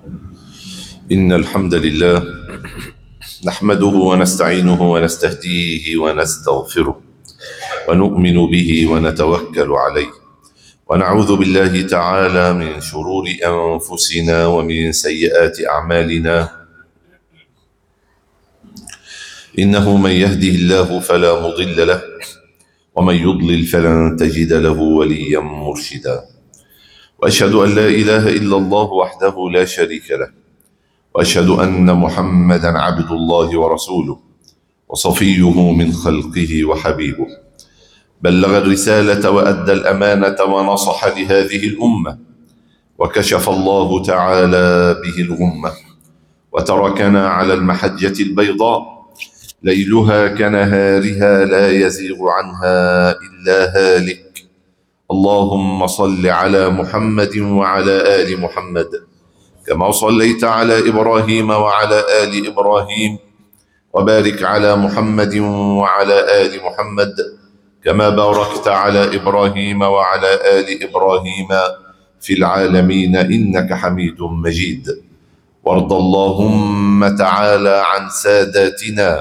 إن الحمد لله نحمده ونستعينه ونستهديه ونستغفره ونؤمن به ونتوكل عليه ونعوذ بالله تعالى من شرور أنفسنا ومن سيئات أعمالنا إنه من يهده الله فلا مضل له ومن يضلل فلن تجد له وليا مرشدا وأشهد أن لا إله إلا الله وحده لا شريك له وأشهد أن محمدا عبد الله ورسوله وصفيه من خلقه وحبيبه بلغ الرسالة وأدى الأمانة ونصح لهذه الأمة وكشف الله تعالى به الغمة وتركنا على المحجة البيضاء ليلها كنهارها لا يزيغ عنها إلا هالك اللهم صل على محمد وعلى آل محمد كما صليت على إبراهيم وعلى آل إبراهيم وبارك على محمد وعلى آل محمد كما باركت على إبراهيم وعلى آل إبراهيم في العالمين إنك حميد مجيد وارض اللهم تعالى عن ساداتنا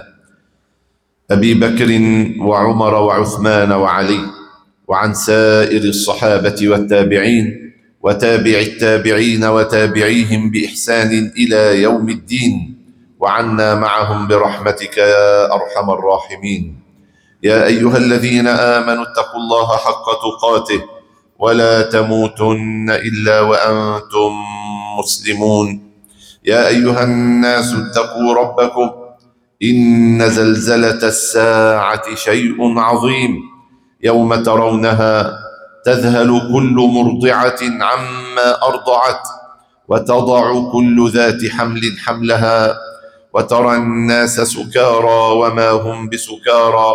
أبي بكر وعمر وعثمان وعلي وعن سائر الصحابة والتابعين وتابع التابعين وتابعيهم بإحسان إلى يوم الدين وعنا معهم برحمتك يا أرحم الراحمين يا أيها الذين آمنوا اتقوا الله حق تقاته ولا تموتن إلا وأنتم مسلمون يا أيها الناس اتقوا ربكم إن زلزلة الساعة شيء عظيم يوم ترونها تذهل كل مرضعة عما أرضعت وتضع كل ذات حمل حملها وترى الناس سكارى وما هم بسكارى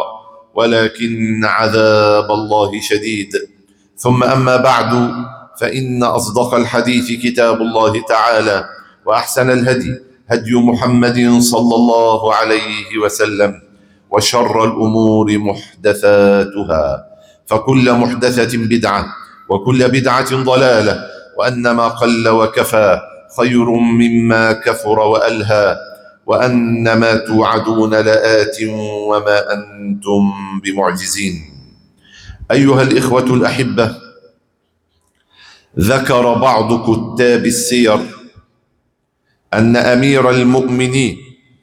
ولكن عذاب الله شديد ثم أما بعد فإن أصدق الحديث كتاب الله تعالى وأحسن الهدي هدي محمد صلى الله عليه وسلم وشر الأمور محدثاتها فكل محدثة بدعة وكل بدعة ضلالة وأن ما قل وكفى خير مما كثر وألهى وأن ما توعدون لآت وما أنتم بمعجزين أيها الإخوة الأحبة ذكر بعض كتاب السير أن أمير المؤمنين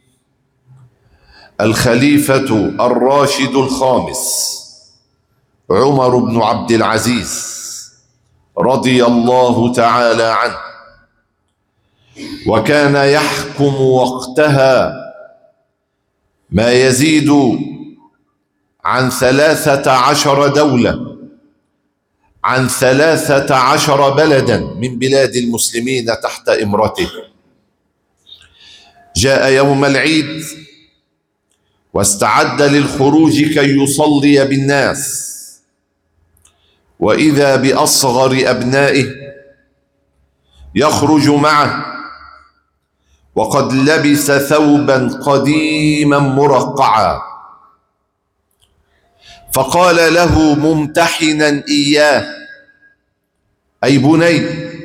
الخليفة الراشد الخامس عمر بن عبد العزيز رضي الله تعالى عنه وكان يحكم وقتها ما يزيد عن ثلاثة عشر دولة عن ثلاثة عشر بلدا من بلاد المسلمين تحت إمرته جاء يوم العيد واستعد للخروج كي يصلي بالناس وإذا بأصغر أبنائه يخرج معه وقد لبس ثوبا قديما مرقعا فقال له ممتحنا إياه أي بني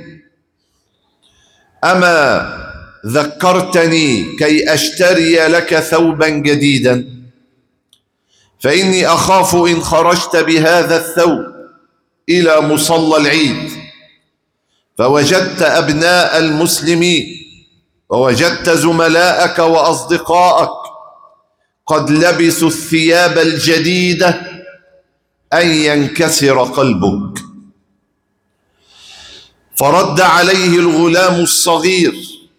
أما ذكرتني كي أشتري لك ثوبا جديدا فإني أخاف إن خرجت بهذا الثوب إلى مصلى العيد فوجدت أبناء المسلمين ووجدت زملاءك وأصدقائك قد لبسوا الثياب الجديدة أن ينكسر قلبك فرد عليه الغلام الصغير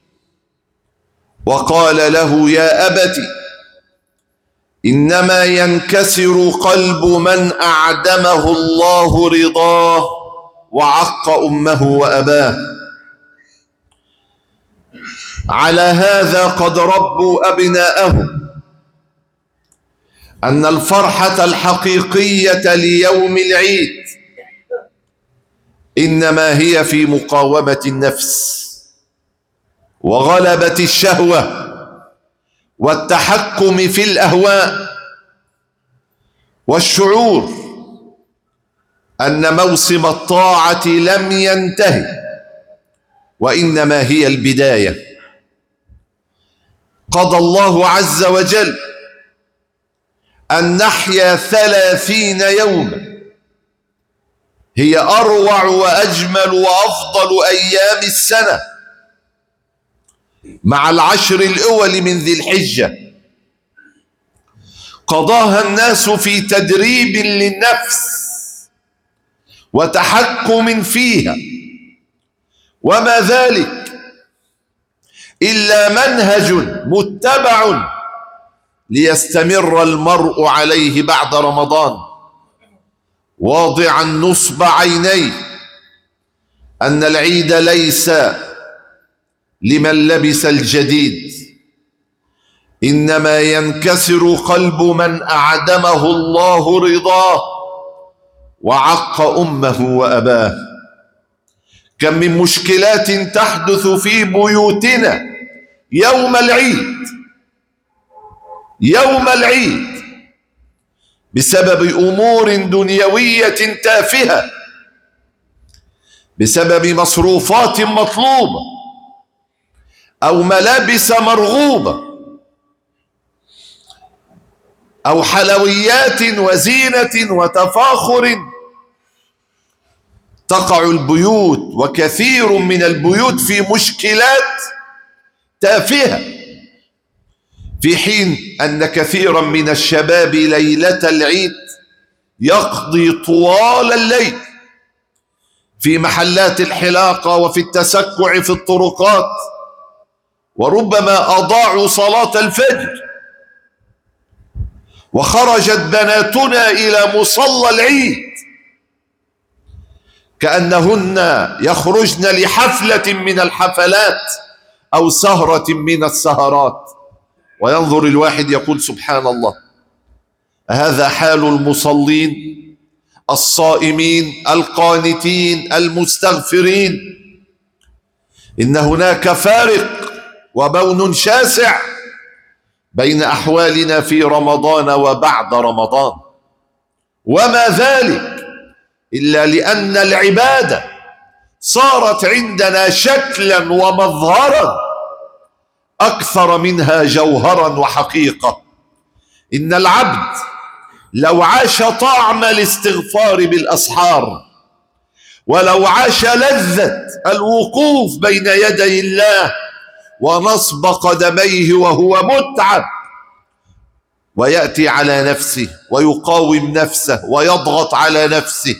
وقال له يا أبت إنما ينكسر قلب من أعدمه الله رضاه وعق أمه وأباه على هذا قد ربوا أبناءهم أن الفرحة الحقيقية ليوم العيد إنما هي في مقاومة النفس وغلبة الشهوة والتحكم في الأهواء والشعور أن موسم الطاعة لم ينتهي وإنما هي البداية قضى الله عز وجل أن نحيا ثلاثين يوما هي أروع وأجمل وأفضل أيام السنة مع العشر الأول من ذي الحجة قضاها الناس في تدريب للنفس وتحكم فيها وما ذلك إلا منهج متبع ليستمر المرء عليه بعد رمضان واضعا نصب عينيه أن العيد ليس لمن لبس الجديد إنما ينكسر قلب من أعدمه الله رضاه وعق أمه وأباه كم من مشكلات تحدث في بيوتنا يوم العيد يوم العيد بسبب امور دنيويه تافهه بسبب مصروفات مطلوبه او ملابس مرغوبه او حلويات وزينه وتفاخر تقع البيوت وكثير من البيوت في مشكلات تافهه في حين ان كثيرا من الشباب ليله العيد يقضي طوال الليل في محلات الحلاقه وفي التسكع في الطرقات وربما اضاعوا صلاه الفجر وخرجت بناتنا الى مصلى العيد كأنهن يخرجن لحفلة من الحفلات أو سهرة من السهرات وينظر الواحد يقول سبحان الله هذا حال المصلين الصائمين القانتين المستغفرين إن هناك فارق وبون شاسع بين أحوالنا في رمضان وبعد رمضان وما ذلك إلا لأن العبادة صارت عندنا شكلا ومظهرا أكثر منها جوهرا وحقيقة إن العبد لو عاش طعم الاستغفار بالأسحار ولو عاش لذة الوقوف بين يدي الله ونصب قدميه وهو متعب ويأتي على نفسه ويقاوم نفسه ويضغط على نفسه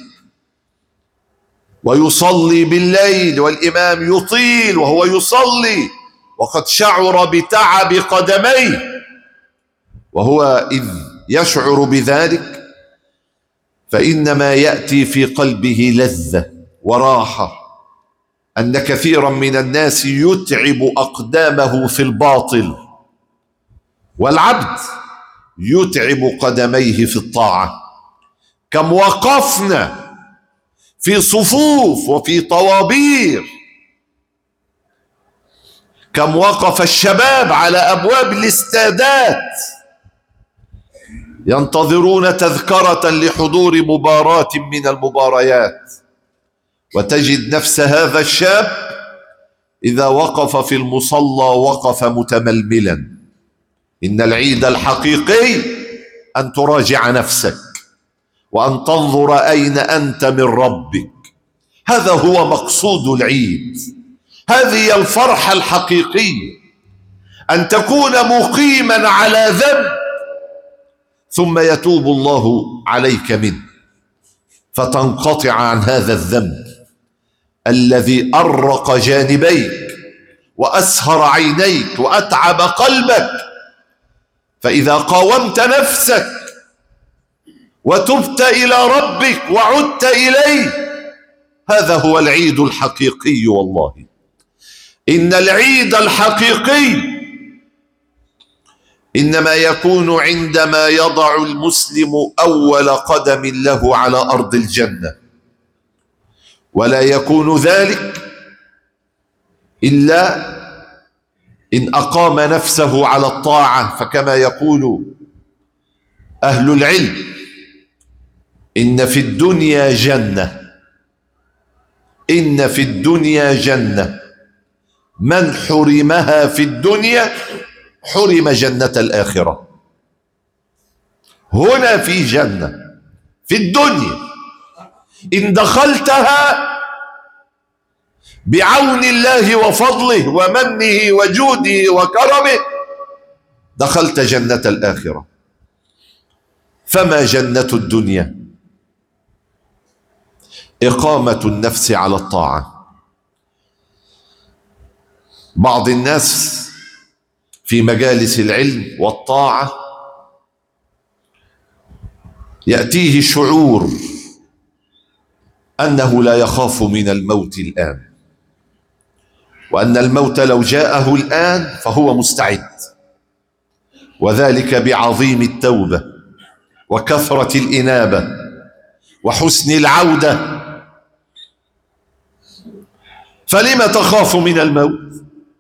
ويصلي بالليل والإمام يطيل وهو يصلي وقد شعر بتعب قدميه وهو إذ يشعر بذلك فإنما يأتي في قلبه لذة وراحة أن كثيرا من الناس يتعب أقدامه في الباطل والعبد يتعب قدميه في الطاعة كم وقفنا في صفوف وفي طوابير كم وقف الشباب على ابواب الاستادات ينتظرون تذكره لحضور مباراه من المباريات وتجد نفس هذا الشاب اذا وقف في المصلى وقف متململا ان العيد الحقيقي ان تراجع نفسك وأن تنظر أين أنت من ربك هذا هو مقصود العيد هذه الفرحة الحقيقية أن تكون مقيما على ذنب ثم يتوب الله عليك منه فتنقطع عن هذا الذنب الذي أرق جانبيك وأسهر عينيك وأتعب قلبك فإذا قاومت نفسك وتبت الى ربك وعدت اليه هذا هو العيد الحقيقي والله ان العيد الحقيقي انما يكون عندما يضع المسلم اول قدم له على ارض الجنه ولا يكون ذلك الا ان اقام نفسه على الطاعه فكما يقول اهل العلم إن في الدنيا جنة إن في الدنيا جنة من حرمها في الدنيا حرم جنة الآخرة هنا في جنة في الدنيا إن دخلتها بعون الله وفضله ومنه وجوده وكرمه دخلت جنة الآخرة فما جنة الدنيا إقامة النفس على الطاعة بعض الناس في مجالس العلم والطاعة يأتيه شعور أنه لا يخاف من الموت الآن وأن الموت لو جاءه الآن فهو مستعد وذلك بعظيم التوبة وكثرة الإنابة وحسن العودة فلم تخاف من الموت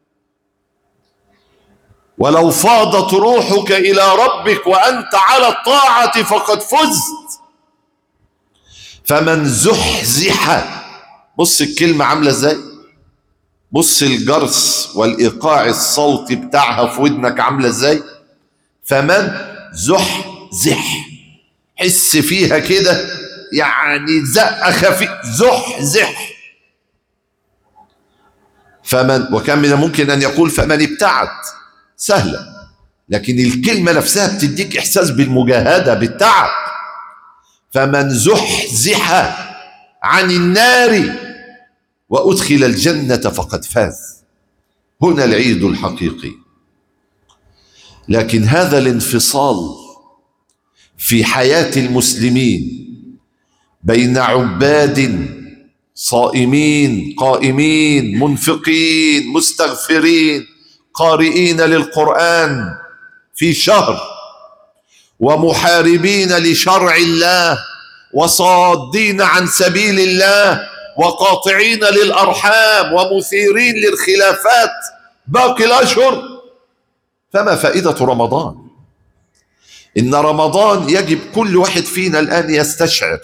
ولو فاضت روحك إلى ربك وأنت على الطاعة فقد فزت فمن زحزح بص الكلمة عاملة ازاي بص الجرس والإيقاع الصوتي بتاعها في ودنك عاملة ازاي فمن زحزح حس فيها كده يعني زقة خفيف زحزح فمن وكان من الممكن أن يقول فمن ابتعد سهلة لكن الكلمة نفسها بتديك إحساس بالمجاهدة بالتعب فمن زحزح عن النار وأدخل الجنة فقد فاز هنا العيد الحقيقي لكن هذا الانفصال في حياة المسلمين بين عباد صائمين قائمين منفقين مستغفرين قارئين للقرآن في شهر ومحاربين لشرع الله وصادين عن سبيل الله وقاطعين للأرحام ومثيرين للخلافات باقي الأشهر فما فائدة رمضان إن رمضان يجب كل واحد فينا الآن يستشعر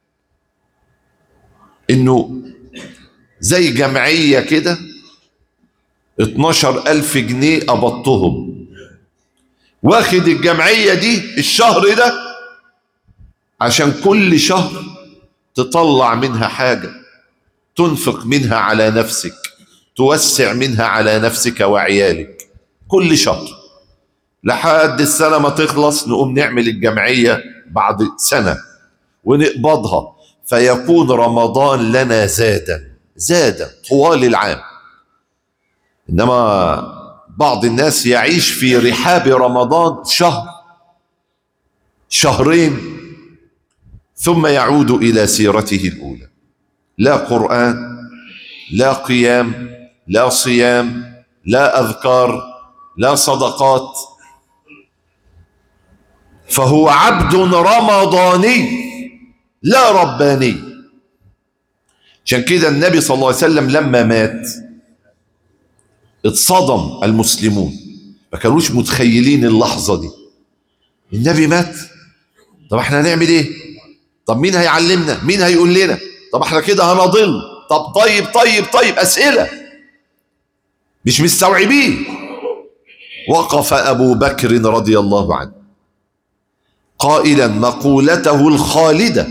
إنه زي جمعية كده 12 ألف جنيه قبضتهم واخد الجمعية دي الشهر ده عشان كل شهر تطلع منها حاجة تنفق منها على نفسك توسع منها على نفسك وعيالك كل شهر لحد السنة ما تخلص نقوم نعمل الجمعية بعد سنة ونقبضها فيكون رمضان لنا زادا زادا طوال العام انما بعض الناس يعيش في رحاب رمضان شهر شهرين ثم يعود الى سيرته الاولى لا قران لا قيام لا صيام لا اذكار لا صدقات فهو عبد رمضاني لا رباني عشان كده النبي صلى الله عليه وسلم لما مات اتصدم المسلمون ما كانوش متخيلين اللحظة دي النبي مات طب احنا هنعمل ايه طب مين هيعلمنا مين هيقول لنا طب احنا كده هنضل طب طيب طيب طيب اسئلة مش مستوعبين وقف ابو بكر رضي الله عنه قائلا مقولته الخالده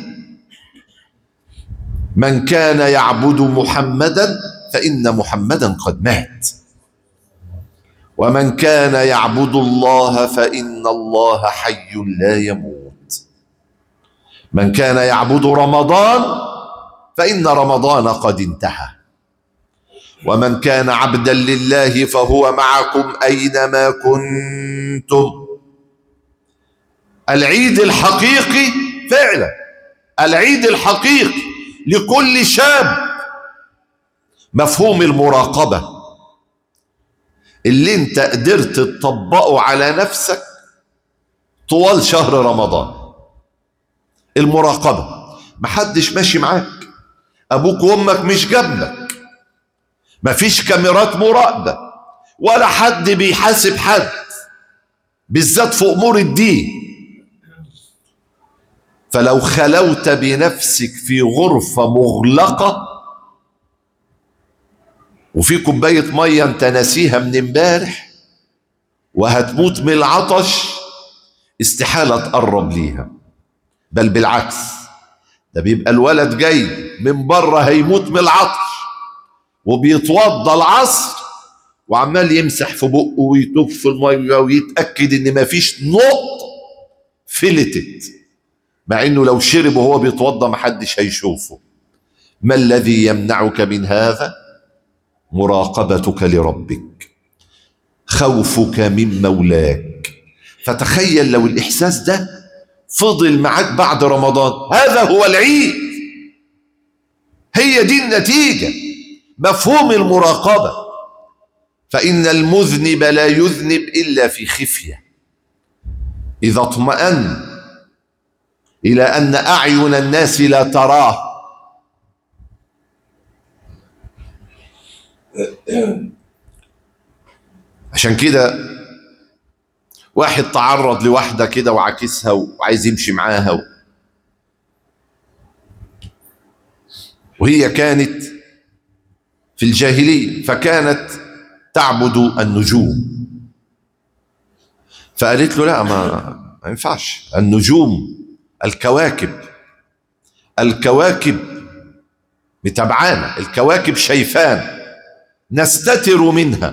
من كان يعبد محمدا فان محمدا قد مات ومن كان يعبد الله فان الله حي لا يموت من كان يعبد رمضان فان رمضان قد انتهى ومن كان عبدا لله فهو معكم اينما كنتم العيد الحقيقي فعلا العيد الحقيقي لكل شاب مفهوم المراقبه اللي انت قدرت تطبقه على نفسك طوال شهر رمضان المراقبة محدش ماشي معاك ابوك وامك مش جنبك مفيش كاميرات مراقبة ولا حد بيحاسب حد بالذات في امور الدين فلو خلوت بنفسك في غرفة مغلقة وفي كوباية مية انت ناسيها من امبارح وهتموت من العطش استحالة تقرب ليها بل بالعكس ده بيبقى الولد جاي من بره هيموت من العطش وبيتوضى العصر وعمال يمسح في بقه ويتوب في الميه ويتاكد ان مفيش نقط فلتت مع انه لو شرب وهو بيتوضى محدش هيشوفه ما الذي يمنعك من هذا مراقبتك لربك خوفك من مولاك فتخيل لو الاحساس ده فضل معاك بعد رمضان هذا هو العيد هي دي النتيجه مفهوم المراقبه فان المذنب لا يذنب الا في خفيه اذا اطمأن الى ان اعين الناس لا تراه عشان كده واحد تعرض لواحدة كده وعاكسها وعايز يمشي معاها و... وهي كانت في الجاهلية فكانت تعبد النجوم فقالت له لا ما, ما ينفعش النجوم الكواكب الكواكب متابعانا الكواكب شايفان نستتر منها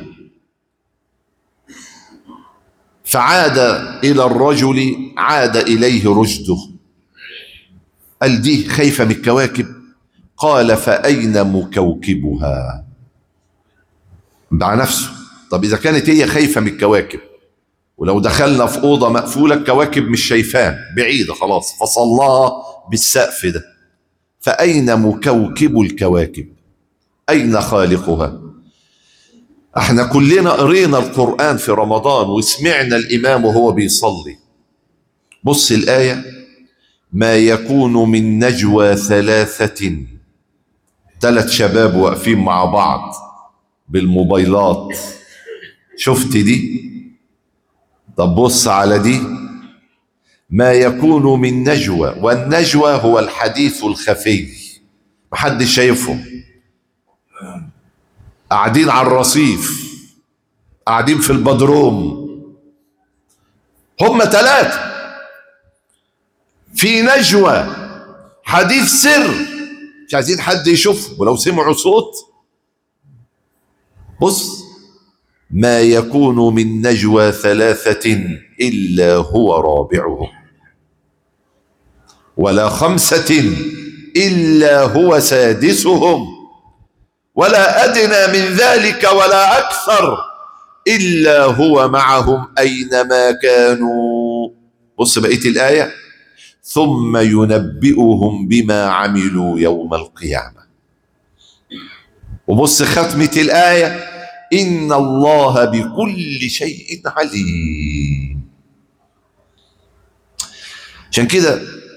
فعاد إلى الرجل عاد إليه رشده قال دي خايفة من الكواكب قال فأين مكوكبها مع نفسه طب إذا كانت هي خايفة من الكواكب ولو دخلنا في أوضة مقفولة الكواكب مش شايفان بعيدة خلاص فصلاها بالسقف ده فأين مكوكب الكواكب أين خالقها احنا كلنا قرينا القرآن في رمضان وسمعنا الإمام وهو بيصلي بص الآية ما يكون من نجوى ثلاثة ثلاث شباب واقفين مع بعض بالموبايلات شفت دي طب بص على دي ما يكون من نجوى والنجوى هو الحديث الخفي محدش شايفهم قاعدين على الرصيف قاعدين في البدروم هم ثلاثة في نجوى حديث سر مش عايزين حد يشوف ولو سمعوا صوت بص ما يكون من نجوى ثلاثة إلا هو رابعهم ولا خمسة إلا هو سادسهم ولا أدنى من ذلك ولا أكثر إلا هو معهم أينما كانوا بص بقية الآية ثم ينبئهم بما عملوا يوم القيامة وبص ختمة الآية إن الله بكل شيء عليم عشان كده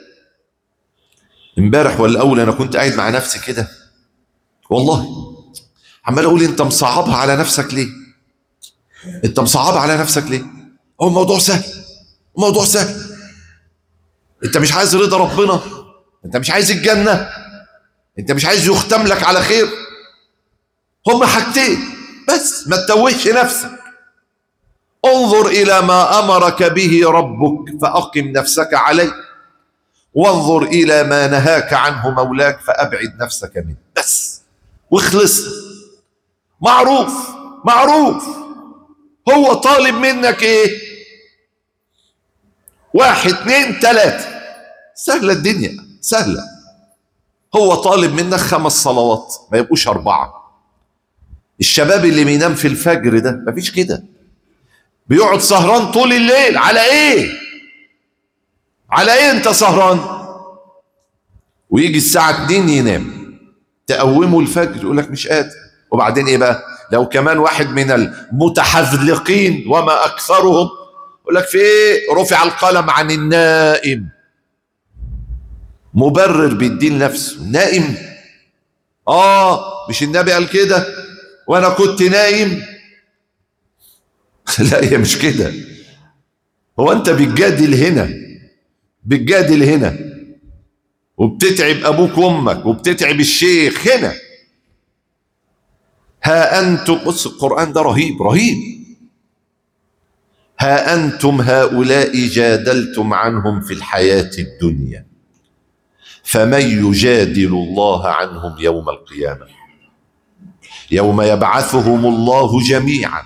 امبارح ولا أول أنا كنت قاعد مع نفسي كده والله عمال اقول انت مصعبها على نفسك ليه انت مصعبها على نفسك ليه هو الموضوع سهل الموضوع سهل انت مش عايز رضا ربنا انت مش عايز الجنة انت مش عايز يختم لك على خير هما حاجتين بس ما تتوهش نفسك انظر الى ما امرك به ربك فاقم نفسك عليه وانظر الى ما نهاك عنه مولاك فابعد نفسك منه بس واخلص معروف معروف هو طالب منك ايه واحد اتنين تلاتة سهلة الدنيا سهلة هو طالب منك خمس صلوات ما يبقوش أربعة الشباب اللي بينام في الفجر ده مفيش كده بيقعد سهران طول الليل على ايه على ايه انت سهران ويجي الساعة 2 ينام تقومه الفجر يقول لك مش قادر وبعدين ايه بقى لو كمان واحد من المتحذلقين وما اكثرهم يقول لك في ايه رفع القلم عن النائم مبرر بيدين نفسه نائم اه مش النبي قال كده وانا كنت نايم لا هي مش كده هو انت بتجادل هنا بتجادل هنا وبتتعب ابوك وامك وبتتعب الشيخ هنا ها أنتم بص القرآن ده رهيب رهيب ها أنتم هؤلاء جادلتم عنهم في الحياة الدنيا فمن يجادل الله عنهم يوم القيامة يوم يبعثهم الله جميعا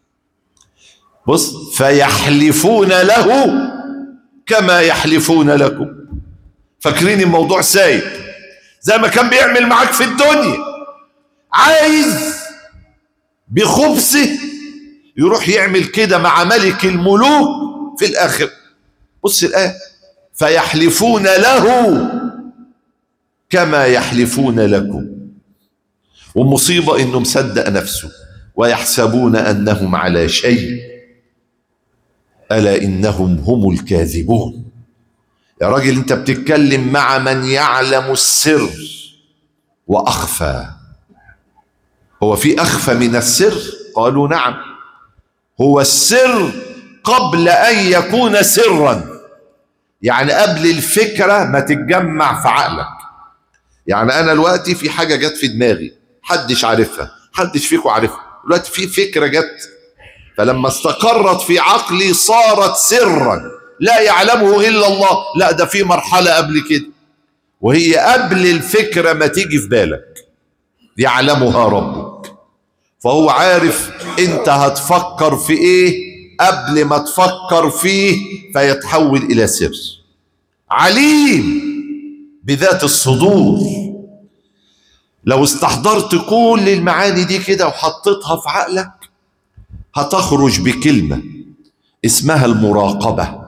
بص فيحلفون له كما يحلفون لكم فاكرين الموضوع سايب زي ما كان بيعمل معاك في الدنيا عايز بخبثه يروح يعمل كده مع ملك الملوك في الآخر بص الآية فيحلفون له كما يحلفون لكم والمصيبة إنه مصدق نفسه ويحسبون أنهم على شيء ألا إنهم هم الكاذبون يا راجل أنت بتتكلم مع من يعلم السر وأخفى هو في أخفى من السر قالوا نعم هو السر قبل أن يكون سرا يعني قبل الفكرة ما تتجمع في عقلك يعني أنا دلوقتي في حاجة جت في دماغي حدش عارفها حدش فيكم عارفها دلوقتي في فكرة جت فلما استقرت في عقلي صارت سرا لا يعلمه إلا الله لا ده في مرحلة قبل كده وهي قبل الفكرة ما تيجي في بالك يعلمها ربك فهو عارف انت هتفكر في ايه قبل ما تفكر فيه فيتحول الى سر عليم بذات الصدور لو استحضرت كل المعاني دي كده وحطيتها في عقلك هتخرج بكلمة اسمها المراقبة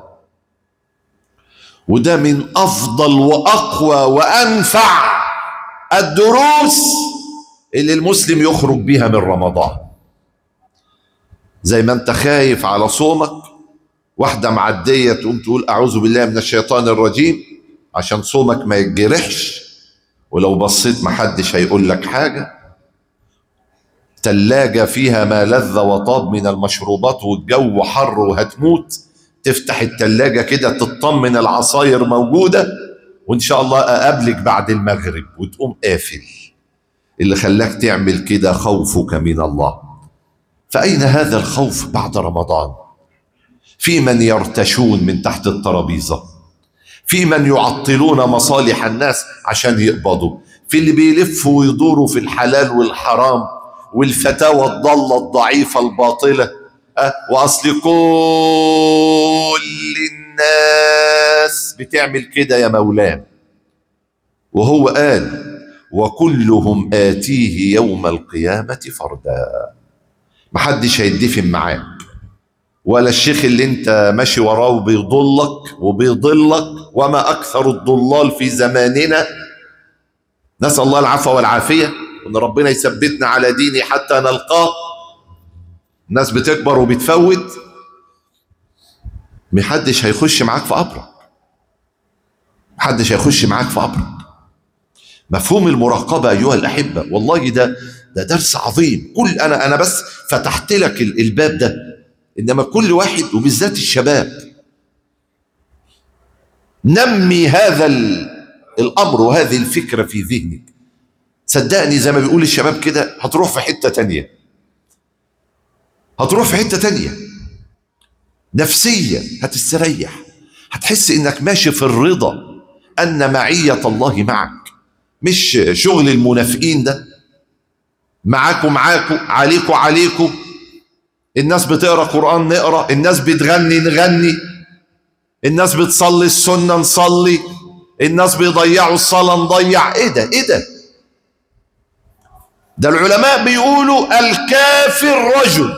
وده من أفضل وأقوى وأنفع الدروس اللي المسلم يخرج بيها من رمضان زي ما انت خايف على صومك واحدة معدية تقوم تقول أعوذ بالله من الشيطان الرجيم عشان صومك ما يتجرحش ولو بصيت محدش هيقول لك حاجة تلاجة فيها ما لذ وطاب من المشروبات والجو حر وهتموت تفتح التلاجة كده تطمن العصاير موجودة وإن شاء الله أقابلك بعد المغرب وتقوم قافل اللي خلاك تعمل كده خوفك من الله فأين هذا الخوف بعد رمضان في من يرتشون من تحت الترابيزة في من يعطلون مصالح الناس عشان يقبضوا في اللي بيلفوا ويدوروا في الحلال والحرام والفتاوى الضالة الضعيفة الباطلة أه وأصل كل الناس بتعمل كده يا مولانا وهو قال وكلهم آتيه يوم القيامة فردا محدش هيدفن معاك ولا الشيخ اللي انت ماشي وراه وبيضلك وبيضلك وما اكثر الضلال في زماننا نسال الله العفو والعافيه وان ربنا يثبتنا على دينه حتى نلقاه الناس بتكبر وبتفوت محدش هيخش معاك في قبرك محدش هيخش معاك في قبرك مفهوم المراقبه ايها الاحبه والله ده ده درس عظيم كل انا انا بس فتحت لك الباب ده انما كل واحد وبالذات الشباب نمي هذا الامر وهذه الفكره في ذهنك صدقني زي ما بيقول الشباب كده هتروح في حته تانية هتروح في حته تانية نفسيا هتستريح هتحس انك ماشي في الرضا ان معيه الله معك مش شغل المنافقين ده معاكوا معاكوا عليكوا عليكوا الناس بتقرا قران نقرا الناس بتغني نغني الناس بتصلي السنه نصلي الناس بيضيعوا الصلاه نضيع ايه ده ايه ده ده العلماء بيقولوا الكافر رجل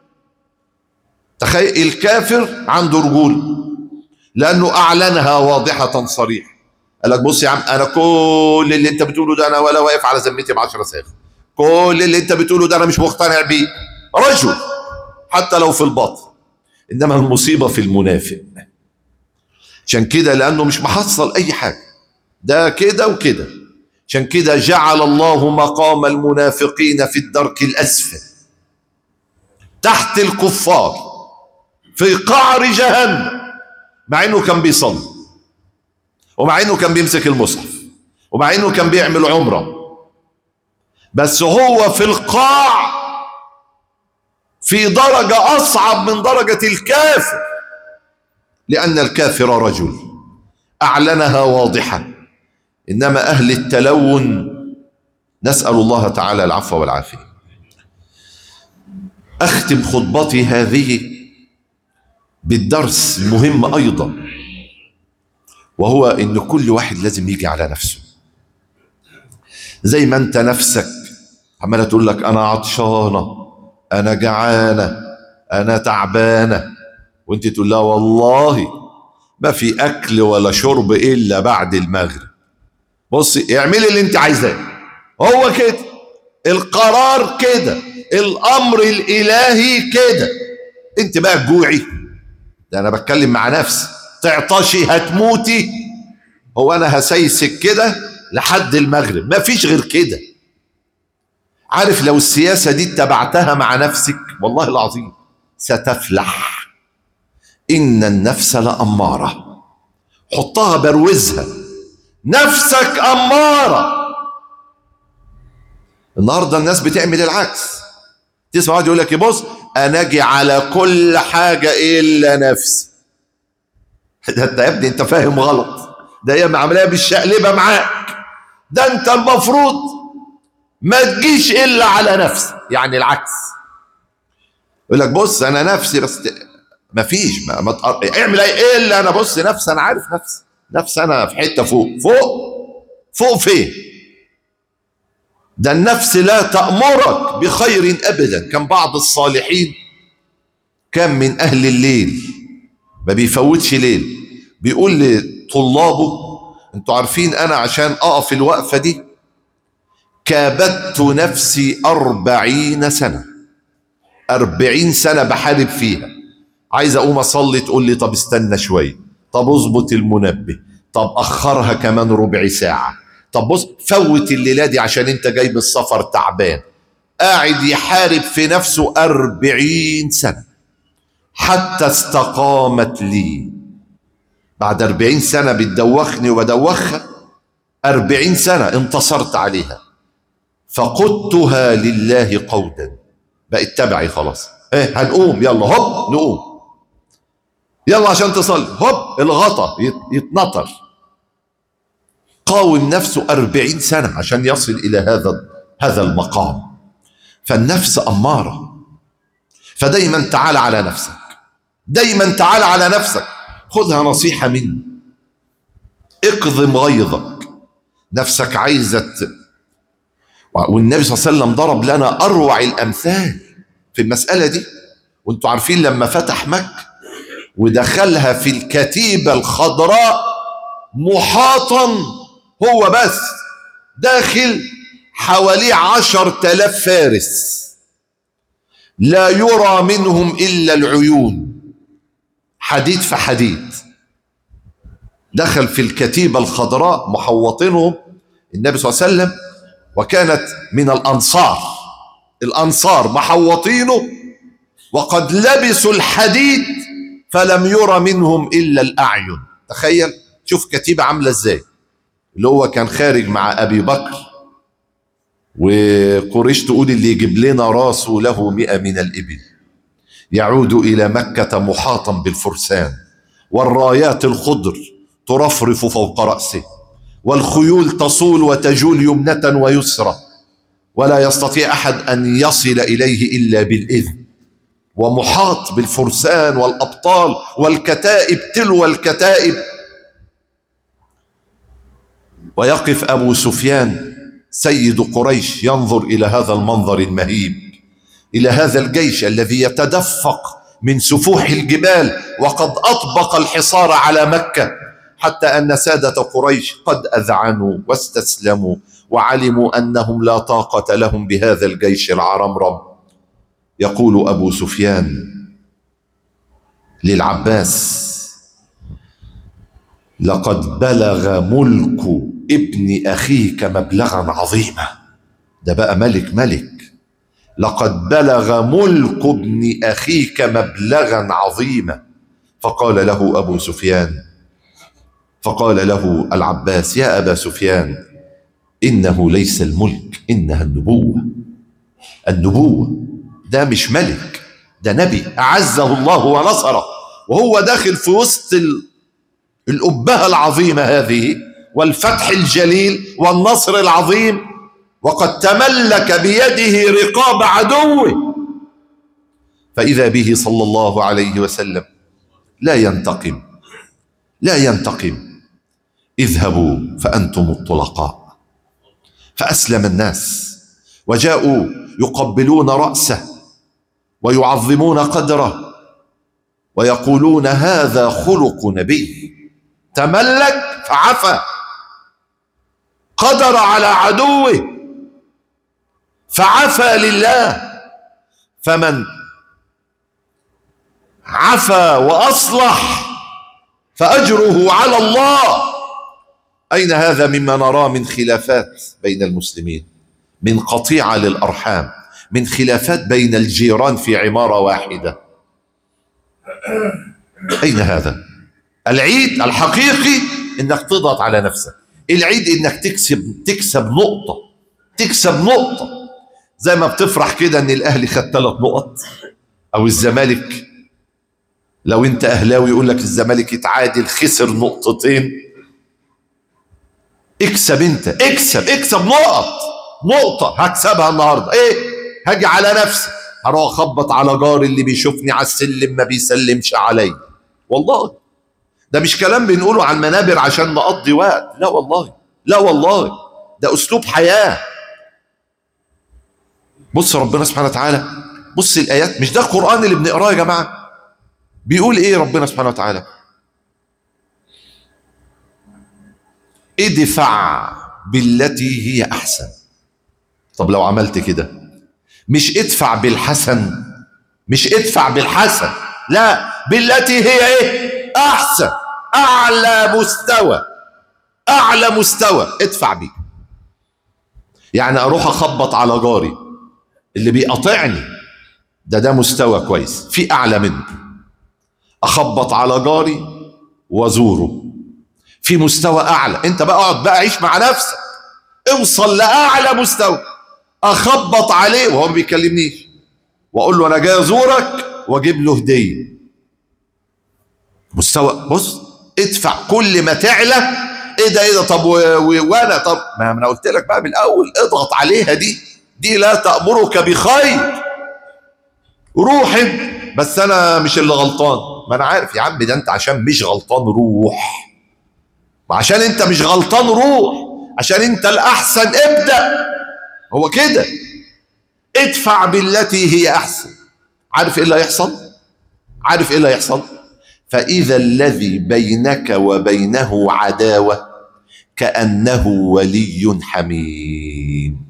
تخيل الكافر عنده رجول لانه اعلنها واضحه صريحه قال لك بص يا عم انا كل اللي انت بتقوله ده انا ولا واقف على ذمتي ب 10 ساغ كل اللي انت بتقوله ده انا مش مقتنع بيه رجل حتى لو في الباطن انما المصيبه في المنافق عشان كده لانه مش محصل اي حاجه ده كده وكده عشان كده جعل الله مقام المنافقين في الدرك الاسفل تحت الكفار في قعر جهنم مع انه كان بيصلي ومع انه كان بيمسك المصحف ومع انه كان بيعمل عمره بس هو في القاع في درجة أصعب من درجة الكافر لأن الكافر رجل أعلنها واضحة إنما أهل التلون نسأل الله تعالى العفو والعافية أختم خطبتي هذه بالدرس المهم أيضا وهو إن كل واحد لازم يجي على نفسه زي ما أنت نفسك عمالة تقول لك أنا عطشانة أنا جعانة أنا تعبانة وأنت تقول لها والله ما في أكل ولا شرب إلا بعد المغرب بصي اعملي اللي أنت عايزاه هو كده القرار كده الامر الالهي كده انت بقى تجوعي ده انا بتكلم مع نفسي تعطشي هتموتي هو انا هسيسك كده لحد المغرب ما فيش غير كده عارف لو السياسة دي اتبعتها مع نفسك والله العظيم ستفلح إن النفس لأمارة حطها بروزها نفسك أمارة النهارده الناس بتعمل العكس تسمع واحد يقول لك بص انا اجي على كل حاجه الا نفسي ده انت يا ابني انت فاهم غلط ده هي عمليه بالشقلبه معاك ده انت المفروض ما تجيش الا على نفسك يعني العكس يقول لك بص انا نفسي بس ما فيش ما, ما تقر... اعمل ايه الا انا بص نفسي انا عارف نفسي نفسي انا في حته فوق فوق فوق فين ده النفس لا تأمرك بخير أبدا كان بعض الصالحين كان من أهل الليل ما بيفوتش ليل بيقول لطلابه انتوا عارفين أنا عشان أقف الوقفة دي كابدت نفسي أربعين سنة أربعين سنة بحارب فيها عايز أقوم أصلي تقول لي طب استنى شوية طب اظبط المنبه طب أخرها كمان ربع ساعة طب بص فوت الليله دي عشان انت جاي من السفر تعبان قاعد يحارب في نفسه أربعين سنة حتى استقامت لي بعد أربعين سنة بتدوخني وبدوخها أربعين سنة انتصرت عليها فقدتها لله قودا بقت تبعي خلاص ايه هنقوم يلا هوب نقوم يلا عشان تصلي هوب الغطا يتنطر قاوم نفسه أربعين سنة عشان يصل إلى هذا هذا المقام فالنفس أمارة فدايما تعال على نفسك دايما تعال على نفسك خذها نصيحة مني اقضم غيظك نفسك عايزة والنبي صلى الله عليه وسلم ضرب لنا أروع الأمثال في المسألة دي وانتوا عارفين لما فتح مكة ودخلها في الكتيبة الخضراء محاطا هو بس داخل حواليه عشر تلاف فارس لا يرى منهم إلا العيون حديد في حديد دخل في الكتيبة الخضراء محوطينهم النبي صلى الله عليه وسلم وكانت من الأنصار الأنصار محوطينه وقد لبسوا الحديد فلم يرى منهم إلا الأعين تخيل شوف كتيبة عاملة ازاي اللي هو كان خارج مع أبي بكر وقريش تقول اللي يجيب لنا راسه له مئة من الإبل يعود إلى مكة محاطا بالفرسان والرايات الخضر ترفرف فوق رأسه والخيول تصول وتجول يمنة ويسرى ولا يستطيع أحد أن يصل إليه إلا بالإذن ومحاط بالفرسان والأبطال والكتائب تلو الكتائب ويقف أبو سفيان سيد قريش ينظر إلى هذا المنظر المهيب إلى هذا الجيش الذي يتدفق من سفوح الجبال وقد أطبق الحصار على مكة حتى أن سادة قريش قد أذعنوا واستسلموا وعلموا أنهم لا طاقة لهم بهذا الجيش العرمرم يقول أبو سفيان للعباس لقد بلغ ملك ابن أخيك مبلغا عظيما ده بقى ملك ملك لقد بلغ ملك ابن أخيك مبلغا عظيما فقال له أبو سفيان فقال له العباس يا أبا سفيان إنه ليس الملك إنها النبوة النبوة ده مش ملك ده نبي أعزه الله ونصره وهو داخل في وسط ال... الأبهة العظيمة هذه والفتح الجليل والنصر العظيم وقد تملك بيده رقاب عدوه فإذا به صلى الله عليه وسلم لا ينتقم لا ينتقم اذهبوا فأنتم الطلقاء فأسلم الناس وجاءوا يقبلون رأسه ويعظمون قدره ويقولون هذا خلق نبي تملك فعفى قدر على عدوه فعفى لله فمن عفى واصلح فاجره على الله اين هذا مما نراه من خلافات بين المسلمين من قطيعه للارحام من خلافات بين الجيران في عماره واحده اين هذا العيد الحقيقي انك تضغط على نفسك العيد انك تكسب تكسب نقطه تكسب نقطه زي ما بتفرح كده ان الاهلي خد ثلاث نقط او الزمالك لو انت اهلاوي يقول لك الزمالك يتعادل خسر نقطتين اكسب انت اكسب اكسب نقط نقطه هكسبها النهارده ايه هاجي على نفسي هروح اخبط على جاري اللي بيشوفني على السلم ما بيسلمش عليا والله ده مش كلام بنقوله على المنابر عشان نقضي وقت لا والله لا والله ده اسلوب حياه بص ربنا سبحانه وتعالى بص الايات مش ده القران اللي بنقراه يا جماعه بيقول ايه ربنا سبحانه وتعالى ادفع بالتي هي احسن طب لو عملت كده مش ادفع بالحسن مش ادفع بالحسن لا بالتي هي ايه احسن اعلى مستوى اعلى مستوى ادفع بيه يعني اروح اخبط على جاري اللي بيقاطعني ده ده مستوى كويس في اعلى منه اخبط على جاري وازوره في مستوى اعلى انت بقى اقعد بقى عيش مع نفسك اوصل لاعلى مستوى اخبط عليه وهو ما بيكلمنيش واقول له انا جاي ازورك واجيب له هديه مستوى بص ادفع كل ما تعلى ايه ده ايه ده طب و- و- وانا طب ما انا قلت لك بقى من الاول اضغط عليها دي دي لا تامرك بخير روح انت بس انا مش اللي غلطان ما انا عارف يا عم ده انت عشان مش غلطان روح وعشان انت مش غلطان روح عشان انت الاحسن ابدا هو كده ادفع بالتي هي احسن عارف ايه اللي هيحصل عارف ايه اللي هيحصل فاذا الذي بينك وبينه عداوه كانه ولي حميم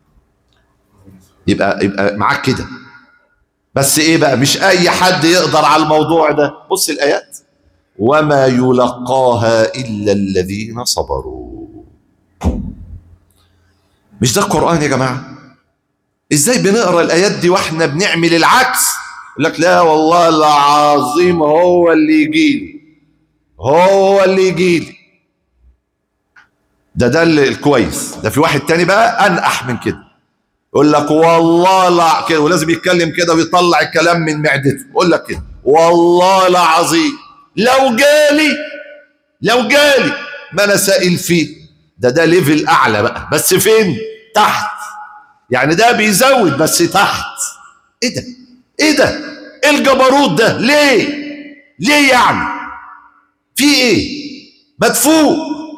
يبقى يبقى معاك كده بس ايه بقى مش اي حد يقدر على الموضوع ده بص الايات وما يلقاها الا الذين صبروا مش ده القران يا جماعه ازاي بنقرا الايات دي واحنا بنعمل العكس يقول لك لا والله العظيم هو اللي يجيلي هو اللي يجيلي ده ده اللي الكويس ده في واحد تاني بقى انقح من كده يقول لك والله لا كده ولازم يتكلم كده ويطلع الكلام من معدته يقول لك كده والله العظيم لو جالي لو جالي ما انا سائل فيه ده ده ليفل اعلى بقى بس فين تحت يعني ده بيزود بس تحت ايه ده ايه ده ايه الجبروت ده ليه ليه يعني في ايه مدفوق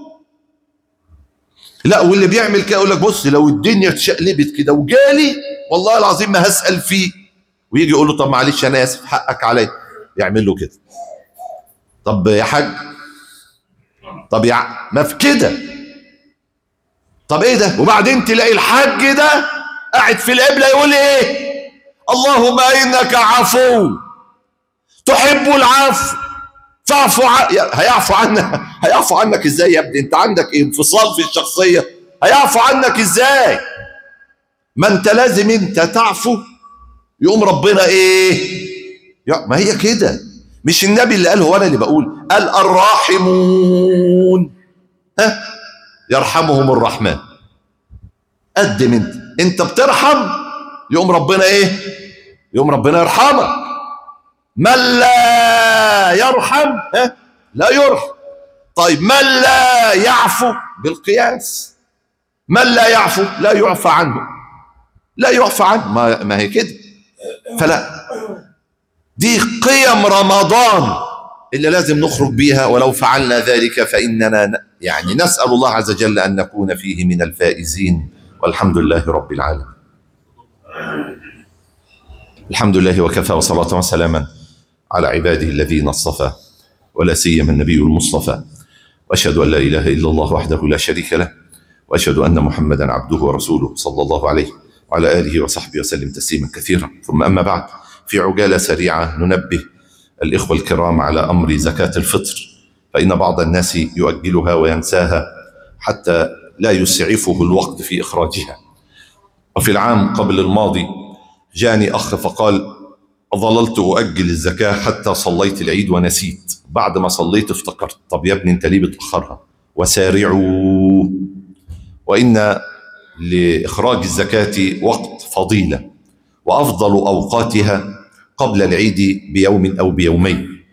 لا واللي بيعمل كده يقول لك بص لو الدنيا اتشقلبت كده وجالي والله العظيم ما هسال فيه ويجي يقول له طب معلش انا اسف حقك عليا يعمل له كده طب يا حاج طب يا ع- ما في كده طب ايه ده وبعدين تلاقي الحاج ده قاعد في القبله يقول ايه اللهم انك عفو تحب العفو فاعفو ع... يا- هيعفو عنك هيعفو عنك ازاي يا ابني انت عندك انفصال في الشخصيه هيعفو عنك ازاي ما انت لازم انت تعفو يقوم ربنا ايه يا ما هي كده مش النبي اللي قال هو انا اللي بقول قال الراحمون ها يرحمهم الرحمن قدم انت انت بترحم يقوم ربنا ايه يقوم ربنا يرحمك من لا يرحم ها لا يرحم طيب من لا يعفو بالقياس من لا يعفو لا يعفى عنه لا يعفى عنه ما, ما هي كده فلا دي قيم رمضان اللي لازم نخرج بيها ولو فعلنا ذلك فإننا ن- يعني نسأل الله عز وجل أن نكون فيه من الفائزين والحمد لله رب العالمين الحمد لله وكفى وصلاة وسلاما على عباده الذين اصطفى ولا سيما النبي المصطفى واشهد ان لا اله الا الله وحده لا شريك له واشهد ان محمدا عبده ورسوله صلى الله عليه وعلى اله وصحبه وسلم تسليما كثيرا ثم اما بعد في عجاله سريعه ننبه الاخوه الكرام على امر زكاه الفطر فان بعض الناس يؤجلها وينساها حتى لا يسعفه الوقت في اخراجها وفي العام قبل الماضي جاني اخ فقال ظللت أؤجل الزكاة حتى صليت العيد ونسيت بعد ما صليت افتكرت طب يا ابني انت ليه بتأخرها وسارعوا وإن لإخراج الزكاة وقت فضيلة وأفضل أوقاتها قبل العيد بيوم أو بيومين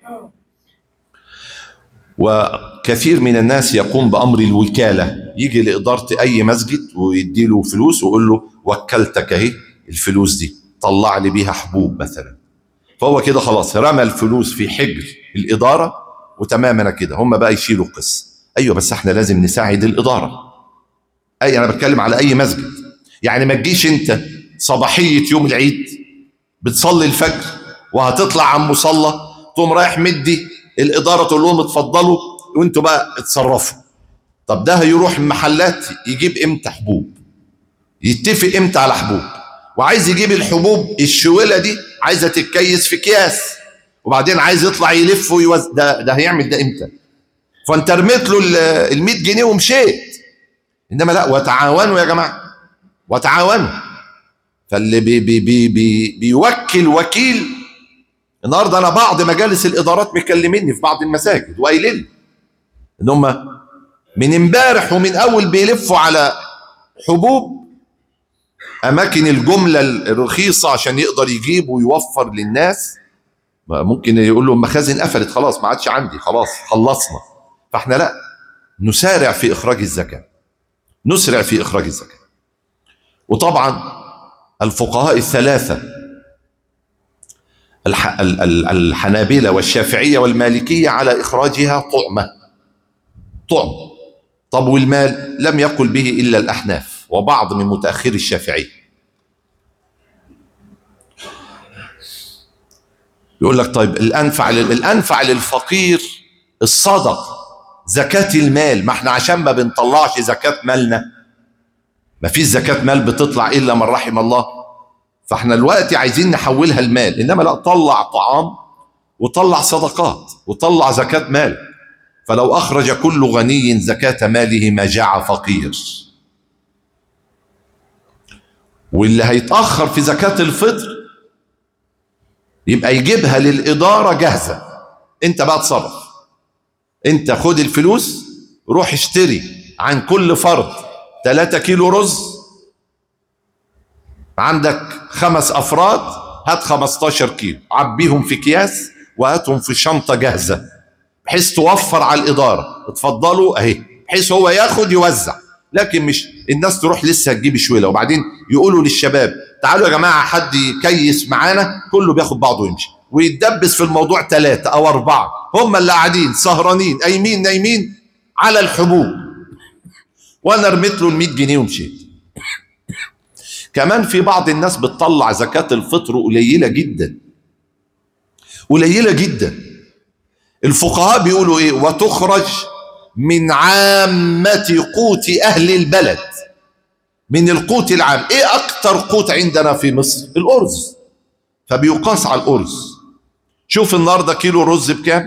وكثير من الناس يقوم بأمر الوكالة يجي لإدارة أي مسجد ويديله فلوس ويقول له وكلتك أهي الفلوس دي طلع لي بيها حبوب مثلا فهو كده خلاص رمى الفلوس في حجر الإدارة وتماما كده هم بقى يشيلوا القصة أيوة بس احنا لازم نساعد الإدارة أي أنا بتكلم على أي مسجد يعني ما تجيش أنت صباحية يوم العيد بتصلي الفجر وهتطلع عن مصلى تقوم رايح مدي الإدارة تقول لهم اتفضلوا وانتوا بقى اتصرفوا طب ده هيروح المحلات يجيب امتى حبوب يتفق امتى على حبوب وعايز يجيب الحبوب الشويله دي عايزه تتكيس في اكياس وبعدين عايز يطلع يلف ويوز ده ده هيعمل ده امتى؟ فانت رميت له ال 100 جنيه ومشيت انما لا وتعاونوا يا جماعه وتعاونوا فاللي بي بي بي بي بيوكل وكيل النهارده انا بعض مجالس الادارات مكلميني في بعض المساجد وقايلين لي ان هم من امبارح ومن اول بيلفوا على حبوب اماكن الجمله الرخيصه عشان يقدر يجيب ويوفر للناس ما ممكن يقول له المخازن قفلت خلاص ما عادش عندي خلاص خلصنا فاحنا لا نسارع في اخراج الزكاه نسرع في اخراج الزكاه وطبعا الفقهاء الثلاثه الح... ال- ال- الحنابلة والشافعية والمالكية على إخراجها طعمة طعم طب والمال لم يقل به إلا الأحناف وبعض من متأخر الشافعية يقول لك طيب الأنفع لل- الأنفع للفقير الصدق زكاة المال ما احنا عشان ما بنطلعش زكاة مالنا ما فيش زكاة مال بتطلع إلا من رحم الله فاحنا دلوقتي عايزين نحولها المال انما لا طلع طعام وطلع صدقات وطلع زكاة مال فلو اخرج كل غني زكاة ماله ما جاع فقير واللي هيتأخر في زكاة الفطر يبقى يجيبها للإدارة جاهزة انت بقى تصرف انت خد الفلوس روح اشتري عن كل فرد 3 كيلو رز عندك خمس افراد هات 15 كيلو عبيهم في اكياس وهاتهم في شنطه جاهزه بحيث توفر على الاداره اتفضلوا اهي بحيث هو ياخد يوزع لكن مش الناس تروح لسه تجيب شويله وبعدين يقولوا للشباب تعالوا يا جماعه حد يكيس معانا كله بياخد بعضه ويمشي ويتدبس في الموضوع ثلاثه او اربعه هم اللي قاعدين سهرانين قايمين نايمين على الحبوب وانا رميت له ال 100 جنيه ومشيت كمان في بعض الناس بتطلع زكاة الفطر قليلة جدا قليلة جدا الفقهاء بيقولوا ايه وتخرج من عامة قوت أهل البلد من القوت العام ايه أكتر قوت عندنا في مصر الأرز فبيقاس على الأرز شوف النهاردة كيلو رز بكام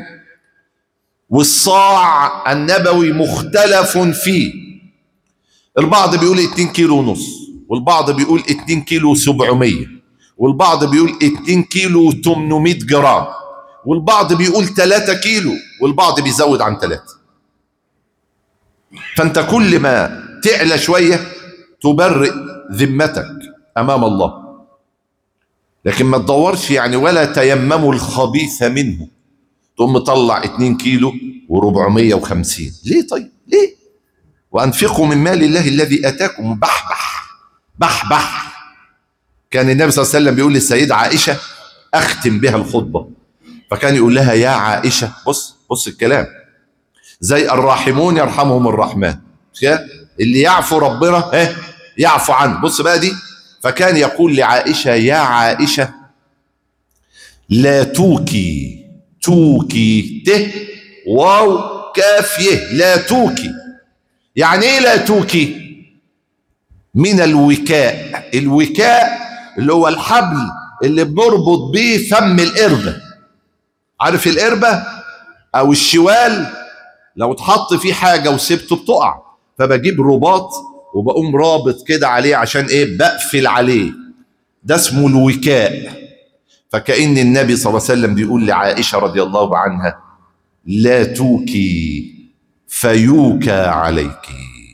والصاع النبوي مختلف فيه البعض بيقول 2 كيلو ونص والبعض بيقول 2 كيلو 700 والبعض بيقول 2 كيلو 800 جرام والبعض بيقول 3 كيلو والبعض بيزود عن 3 فانت كل ما تعلى شويه تبرئ ذمتك امام الله لكن ما تدورش يعني ولا تيمموا الخبيث منه تقوم مطلع 2 كيلو و450 ليه طيب ليه وانفقوا من مال الله الذي اتاكم بحبح بحبح كان النبي صلى الله عليه وسلم بيقول للسيدة عائشة اختم بها الخطبة فكان يقول لها يا عائشة بص بص الكلام زي الراحمون يرحمهم الرحمن مش كده؟ اللي يعفو ربنا ها يعفو عنه بص بقى دي فكان يقول لعائشة يا عائشة لا توكي توكي ت واو كاف يه لا توكي يعني ايه لا توكي من الوكاء الوكاء اللي هو الحبل اللي بنربط بيه فم القربة عارف القربة او الشوال لو اتحط فيه حاجة وسبته بتقع فبجيب رباط وبقوم رابط كده عليه عشان ايه بقفل عليه ده اسمه الوكاء فكأن النبي صلى الله عليه وسلم بيقول لعائشة رضي الله عنها لا توكي فيوكى عليك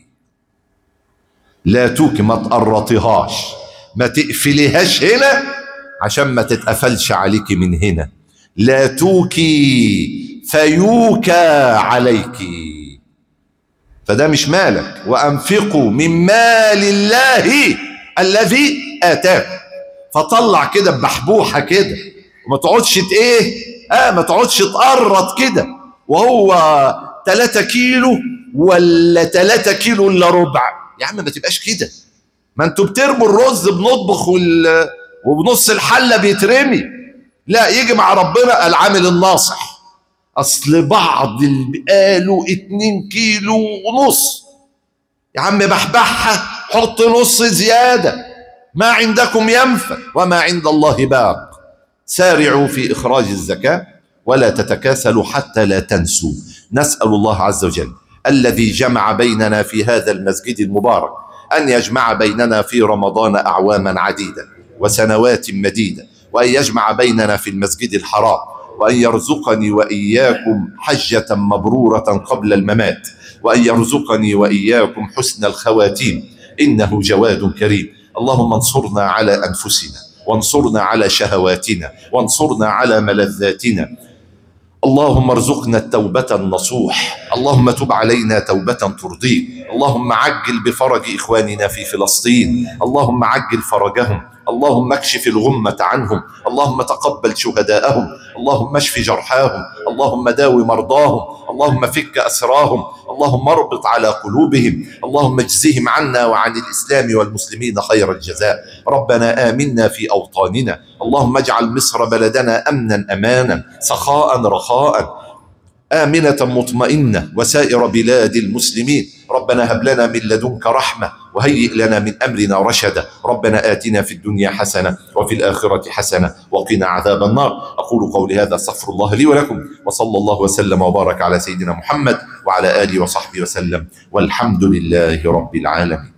لا توكي ما تقرطيهاش ما تقفليهاش هنا عشان ما تتقفلش عليك من هنا لا توكي فيوكى عليك فده مش مالك وانفقوا من مال الله الذي اتاكم فطلع كده بحبوحه كده وما تقعدش ايه اه ما تقعدش تقرط كده وهو 3 كيلو ولا 3 كيلو الا ربع يا عم ما تبقاش كده ما انتوا بترموا الرز بنطبخ وال... وبنص الحله بيترمي لا يجي مع ربنا العامل الناصح اصل بعض اللي قالوا 2 كيلو ونص يا عم بحبحها حط نص زياده ما عندكم ينفد وما عند الله باق سارعوا في اخراج الزكاه ولا تتكاسلوا حتى لا تنسوا نسال الله عز وجل الذي جمع بيننا في هذا المسجد المبارك ان يجمع بيننا في رمضان اعواما عديده وسنوات مديده وان يجمع بيننا في المسجد الحرام وان يرزقني واياكم حجه مبروره قبل الممات وان يرزقني واياكم حسن الخواتيم انه جواد كريم اللهم انصرنا على انفسنا وانصرنا على شهواتنا وانصرنا على ملذاتنا اللهم ارزقنا التوبة النصوح اللهم تب علينا توبة ترضيك اللهم عجل بفرج إخواننا في فلسطين اللهم عجل فرجهم اللهم اكشف الغمة عنهم اللهم تقبل شهداءهم اللهم اشف جرحاهم اللهم داوي مرضاهم اللهم فك أسراهم اللهم اربط على قلوبهم اللهم اجزهم عنا وعن الإسلام والمسلمين خير الجزاء ربنا آمنا في أوطاننا اللهم اجعل مصر بلدنا أمنا أمانا سخاء رخاء آمنة مطمئنة وسائر بلاد المسلمين ربنا هب لنا من لدنك رحمة وهيئ لنا من أمرنا رشدا ربنا آتنا في الدنيا حسنة وفي الآخرة حسنة وقنا عذاب النار أقول قولي هذا استغفر الله لي ولكم وصلى الله وسلم وبارك على سيدنا محمد وعلى آله وصحبه وسلم والحمد لله رب العالمين